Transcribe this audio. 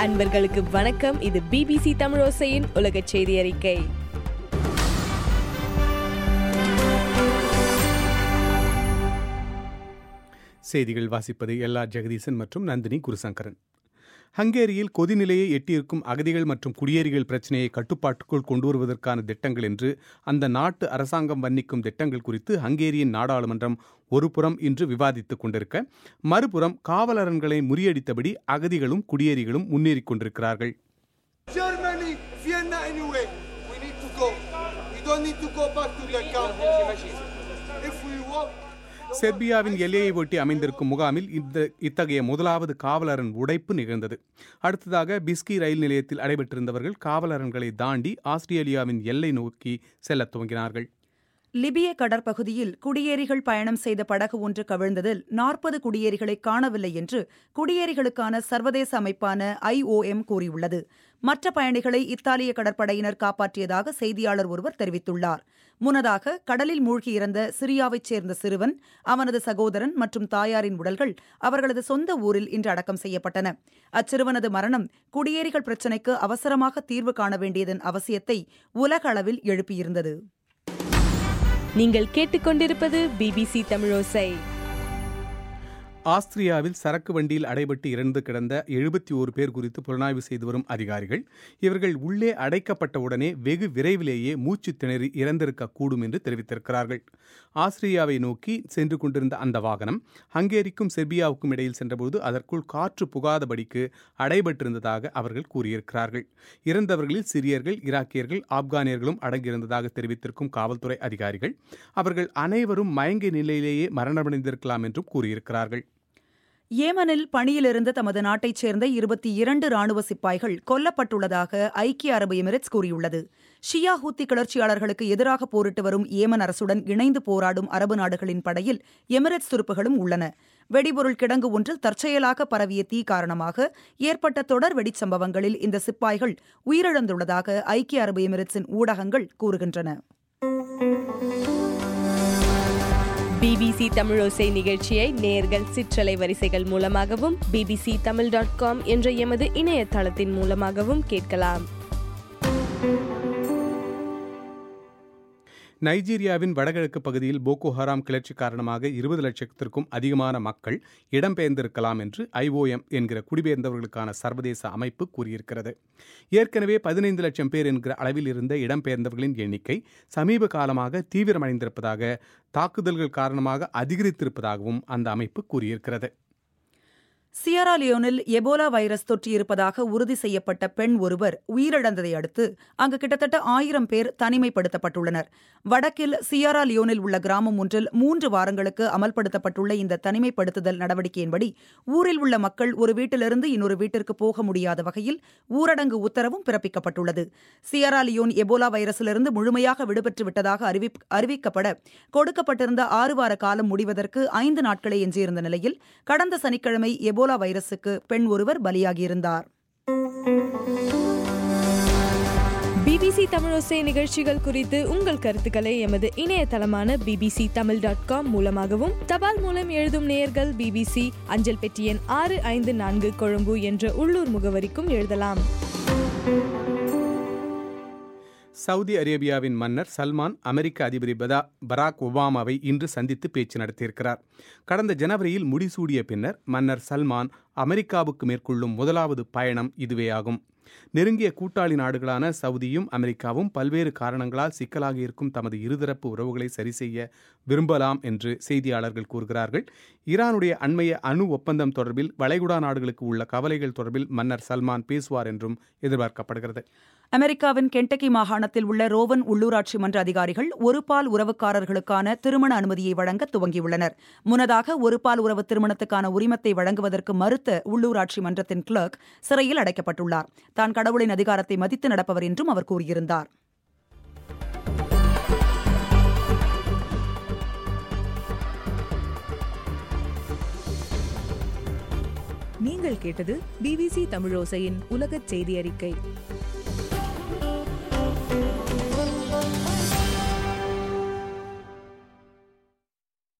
அன்பர்களுக்கு வணக்கம் இது பிபிசி தமிழோசையின் உலக செய்தி அறிக்கை செய்திகள் வாசிப்பது எல்லா ஜெகதீசன் மற்றும் நந்தினி குருசங்கரன் ஹங்கேரியில் கொதிநிலையை எட்டியிருக்கும் அகதிகள் மற்றும் குடியேறிகள் பிரச்சினையை கட்டுப்பாட்டுக்குள் கொண்டு வருவதற்கான திட்டங்கள் என்று அந்த நாட்டு அரசாங்கம் வர்ணிக்கும் திட்டங்கள் குறித்து ஹங்கேரியின் நாடாளுமன்றம் ஒருபுறம் இன்று விவாதித்துக் கொண்டிருக்க மறுபுறம் காவலரன்களை முறியடித்தபடி அகதிகளும் குடியேறிகளும் முன்னேறிக் கொண்டிருக்கிறார்கள் Germany, Vienna anyway. We need to go. We don't need to go back to the camp. If we walk, செர்பியாவின் எல்லையை ஒட்டி அமைந்திருக்கும் முகாமில் இந்த இத்தகைய முதலாவது காவலரன் உடைப்பு நிகழ்ந்தது அடுத்ததாக பிஸ்கி ரயில் நிலையத்தில் அடைபெற்றிருந்தவர்கள் காவலரன்களை தாண்டி ஆஸ்திரேலியாவின் எல்லை நோக்கி செல்லத் துவங்கினார்கள் லிபிய கடற்பகுதியில் குடியேறிகள் பயணம் செய்த படகு ஒன்று கவிழ்ந்ததில் நாற்பது குடியேறிகளை காணவில்லை என்று குடியேறிகளுக்கான சர்வதேச அமைப்பான ஐஓஎம் கூறியுள்ளது மற்ற பயணிகளை இத்தாலிய கடற்படையினர் காப்பாற்றியதாக செய்தியாளர் ஒருவர் தெரிவித்துள்ளார் முன்னதாக கடலில் மூழ்கி இறந்த சிரியாவைச் சேர்ந்த சிறுவன் அவனது சகோதரன் மற்றும் தாயாரின் உடல்கள் அவர்களது சொந்த ஊரில் இன்று அடக்கம் செய்யப்பட்டன அச்சிறுவனது மரணம் குடியேறிகள் பிரச்சினைக்கு அவசரமாக தீர்வு காண வேண்டியதன் அவசியத்தை உலக அளவில் எழுப்பியிருந்தது நீங்கள் கேட்டுக்கொண்டிருப்பது பிபிசி தமிழோசை ஆஸ்திரியாவில் சரக்கு வண்டியில் அடைபட்டு இறந்து கிடந்த எழுபத்தி ஓரு பேர் குறித்து புலனாய்வு செய்து வரும் அதிகாரிகள் இவர்கள் உள்ளே அடைக்கப்பட்டவுடனே வெகு விரைவிலேயே மூச்சு திணறி இறந்திருக்கக்கூடும் என்று தெரிவித்திருக்கிறார்கள் ஆஸ்திரியாவை நோக்கி சென்று கொண்டிருந்த அந்த வாகனம் ஹங்கேரிக்கும் செர்பியாவுக்கும் இடையில் சென்றபோது அதற்குள் காற்று புகாதபடிக்கு அடைபட்டிருந்ததாக அவர்கள் கூறியிருக்கிறார்கள் இறந்தவர்களில் சிரியர்கள் ஈராக்கியர்கள் ஆப்கானியர்களும் அடங்கியிருந்ததாக தெரிவித்திருக்கும் காவல்துறை அதிகாரிகள் அவர்கள் அனைவரும் மயங்கிய நிலையிலேயே மரணமடைந்திருக்கலாம் என்றும் கூறியிருக்கிறார்கள் ஏமனில் பணியிலிருந்த தமது நாட்டைச் சேர்ந்த இருபத்தி இரண்டு ராணுவ சிப்பாய்கள் கொல்லப்பட்டுள்ளதாக ஐக்கிய அரபு எமிரேட்ஸ் கூறியுள்ளது ஷியா ஹூத்தி கிளர்ச்சியாளர்களுக்கு எதிராக போரிட்டு வரும் ஏமன் அரசுடன் இணைந்து போராடும் அரபு நாடுகளின் படையில் எமிரேட்ஸ் துருப்புகளும் உள்ளன வெடிபொருள் கிடங்கு ஒன்றில் தற்செயலாக பரவிய தீ காரணமாக ஏற்பட்ட தொடர் வெடிச்சம்பவங்களில் இந்த சிப்பாய்கள் உயிரிழந்துள்ளதாக ஐக்கிய அரபு எமிரேட்ஸின் ஊடகங்கள் கூறுகின்றன பிபிசி தமிழோசை நிகழ்ச்சியை நேர்கள் சிற்றலை வரிசைகள் மூலமாகவும் பிபிசி தமிழ் டாட் காம் என்ற எமது இணையதளத்தின் மூலமாகவும் கேட்கலாம் நைஜீரியாவின் வடகிழக்கு பகுதியில் போகோ ஹராம் கிளர்ச்சி காரணமாக இருபது லட்சத்திற்கும் அதிகமான மக்கள் இடம்பெயர்ந்திருக்கலாம் என்று ஐஓஎம் என்கிற குடிபெயர்ந்தவர்களுக்கான சர்வதேச அமைப்பு கூறியிருக்கிறது ஏற்கனவே பதினைந்து லட்சம் பேர் என்கிற அளவில் இருந்த இடம்பெயர்ந்தவர்களின் எண்ணிக்கை சமீப காலமாக தீவிரமடைந்திருப்பதாக தாக்குதல்கள் காரணமாக அதிகரித்திருப்பதாகவும் அந்த அமைப்பு கூறியிருக்கிறது சியரா லியோனில் எபோலா வைரஸ் தொற்று இருப்பதாக உறுதி செய்யப்பட்ட பெண் ஒருவர் உயிரிழந்ததை அடுத்து அங்கு கிட்டத்தட்ட ஆயிரம் பேர் தனிமைப்படுத்தப்பட்டுள்ளனர் வடக்கில் சியரா லியோனில் உள்ள கிராமம் ஒன்றில் மூன்று வாரங்களுக்கு அமல்படுத்தப்பட்டுள்ள இந்த தனிமைப்படுத்துதல் நடவடிக்கையின்படி ஊரில் உள்ள மக்கள் ஒரு வீட்டிலிருந்து இன்னொரு வீட்டிற்கு போக முடியாத வகையில் ஊரடங்கு உத்தரவும் பிறப்பிக்கப்பட்டுள்ளது சியரா லியோன் எபோலா வைரஸிலிருந்து முழுமையாக விடுபட்டு விட்டதாக அறிவிப்- அறிவிக்கப்பட கொடுக்கப்பட்டிருந்த ஆறு வார காலம் முடிவதற்கு ஐந்து நாட்களே எஞ்சியிருந்த நிலையில் கடந்த சனிக்கிழமை எபோலா வைரசுக்கு பெண் ஒருவர் பலியாகியிருந்தார் பிபிசி தமிழோசை நிகழ்ச்சிகள் குறித்து உங்கள் கருத்துக்களை எமது இணையதளமான பிபிசி தமிழ் டாட் காம் மூலமாகவும் தபால் மூலம் எழுதும் நேயர்கள் பிபிசி அஞ்சல் பெட்டி எண் ஆறு ஐந்து நான்கு கொழும்பு என்ற உள்ளூர் முகவரிக்கும் எழுதலாம் சவுதி அரேபியாவின் மன்னர் சல்மான் அமெரிக்க அதிபதி பதா பராக் ஒபாமாவை இன்று சந்தித்து பேச்சு நடத்தியிருக்கிறார் கடந்த ஜனவரியில் முடிசூடிய பின்னர் மன்னர் சல்மான் அமெரிக்காவுக்கு மேற்கொள்ளும் முதலாவது பயணம் இதுவேயாகும் நெருங்கிய கூட்டாளி நாடுகளான சவுதியும் அமெரிக்காவும் பல்வேறு காரணங்களால் சிக்கலாகி இருக்கும் தமது இருதரப்பு உறவுகளை சரி செய்ய விரும்பலாம் என்று செய்தியாளர்கள் கூறுகிறார்கள் ஈரானுடைய அண்மைய அணு ஒப்பந்தம் தொடர்பில் வளைகுடா நாடுகளுக்கு உள்ள கவலைகள் தொடர்பில் மன்னர் சல்மான் பேசுவார் என்றும் எதிர்பார்க்கப்படுகிறது அமெரிக்காவின் கென்டக்கி மாகாணத்தில் உள்ள ரோவன் உள்ளூராட்சி மன்ற அதிகாரிகள் ஒருபால் உறவுக்காரர்களுக்கான திருமண அனுமதியை வழங்க துவங்கியுள்ளனர் முன்னதாக ஒருபால் உறவு திருமணத்துக்கான உரிமத்தை வழங்குவதற்கு மறுத்த உள்ளூராட்சி மன்றத்தின் கிளர்க் சிறையில் அடைக்கப்பட்டுள்ளார் தான் கடவுளின் அதிகாரத்தை மதித்து நடப்பவர் என்றும் அவர் கூறியிருந்தார் நீங்கள் கேட்டது பிபிசி தமிழோசையின் உலகச் செய்தி அறிக்கை